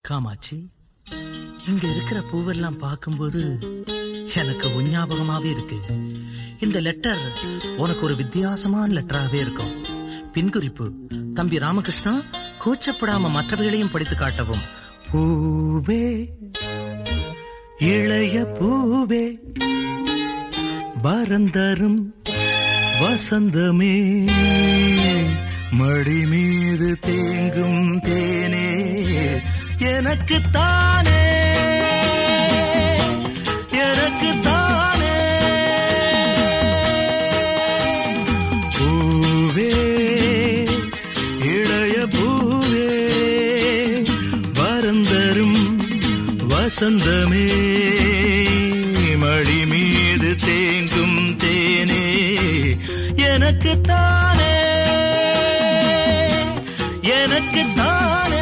காமாட்சி இங்க இருக்கிற பூவெல்லாம் பார்க்கும்போது எனக்கு உன் ஞாபகமாவே இருக்கு இந்த லெட்டர் உனக்கு ஒரு வித்தியாசமான லெட்டராவே இருக்கும் பின்குறிப்பு தம்பி ராமகிருஷ்ணா கூச்சப்படாம மற்றவைகளையும் படித்து காட்டவும் பூவே இளைய பூவே வரந்தரும் வசந்தமே மடி மீது தேங்கும் தேனே எனக்கு தானே எனக்கு தானே பூவே இளைய பூவே வரந்தரும் வசந்தமே மடி மீது தேங்கும் தேனே எனக்கு தானே எனக்கு தானே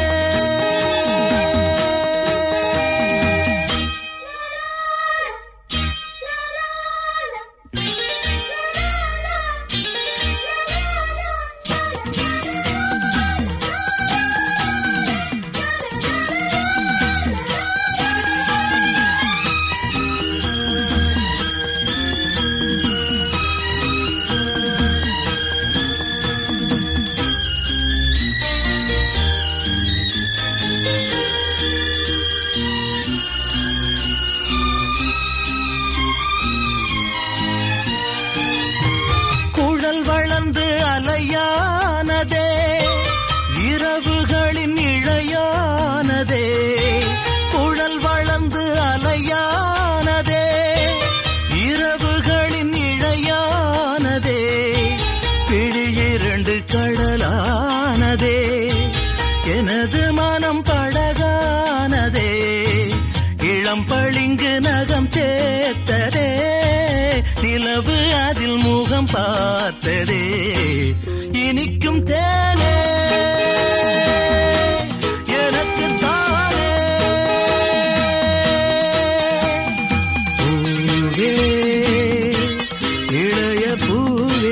குழல் வளர்ந்து அலையானதே இரவுகளின் இழையானதே குழல் வளர்ந்து அலையானதே இரவுகளின் இழையானதே பிழியிரண்டு கடலானதே எனது மனம் படகானதே இளம் பளிங்கு நகம் சேர்த்ததே நிலவு அதில் முகம் பார்த்ததே இனிக்கும் தேனே எனக்கு தானே பூவே இளைய பூவே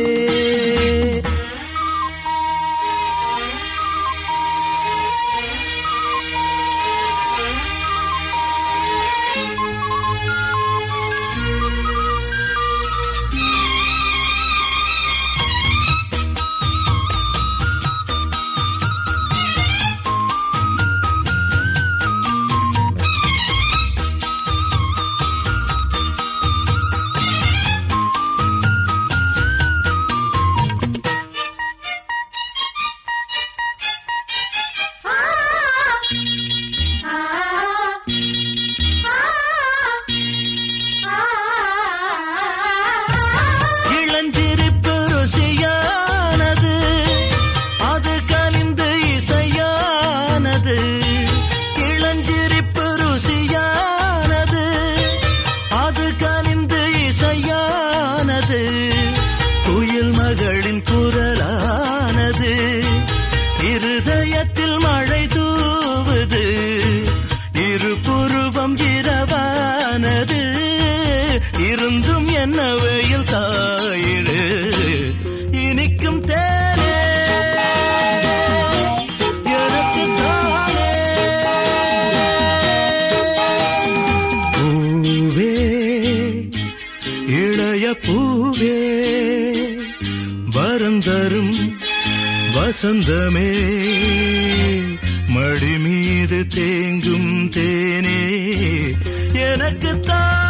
இளஞ்சிரிப்பு ருசியானது அது கனிந்து இசையானது இளஞ்சிரிப்பு ருசியானது அது கனிந்து இசையானது குயில் மகளின் குரலானது இருதயத்தில் மழை தூவுது இரு புருவம் இரவானது இருந்தும் என்ன வெயில் தாயிடு இனிக்கும் தேனே எனக்கு தானே பூவே இளைய பூவே வரந்தரும் வசந்தமே மடி மீது தேங்கும் தேனே எனக்கு தான்